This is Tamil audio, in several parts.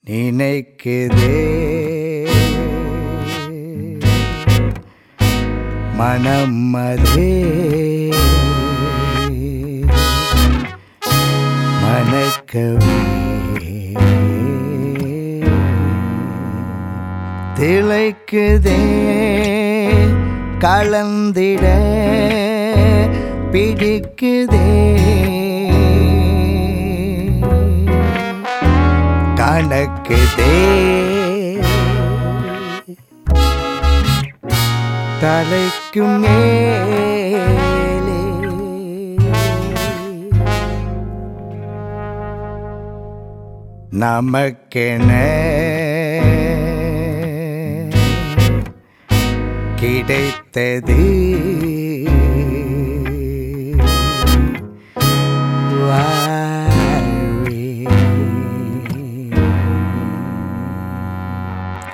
நினைக்குதே மனம் அதே மணக்கவே திளைக்குதே கலந்திட பிடிக்குதே கணக்குதே தலைக்கு மேலே நமக்கென கிடைத்தது வாழ்வே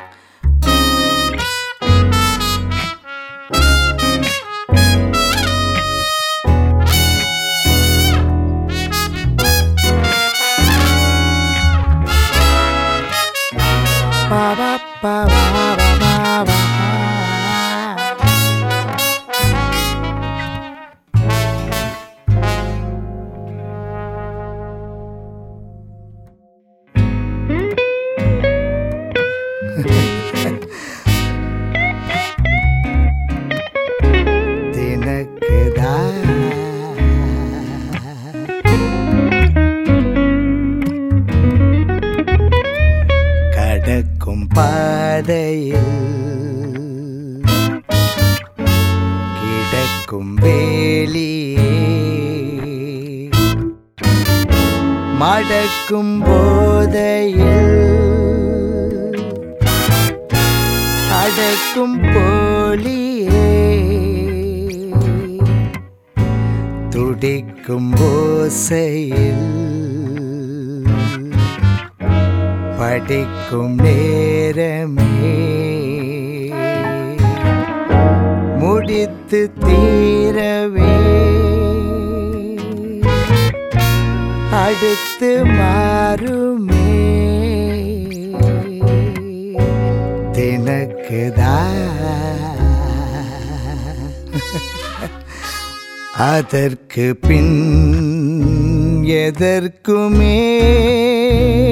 ba ba ba ba ba ba ba தினக்குதா கடக்கும் பாதையில் கிடக்கும் வேலியே மடக்கும் போதையில் அடக்கும் போலியே துடிக்கும் ஓசையில் படிக்கும் நேரமே முடித்து தீரவே அடுத்து மாறுமே தினக்குதா அதற்கு பின் எதற்குமே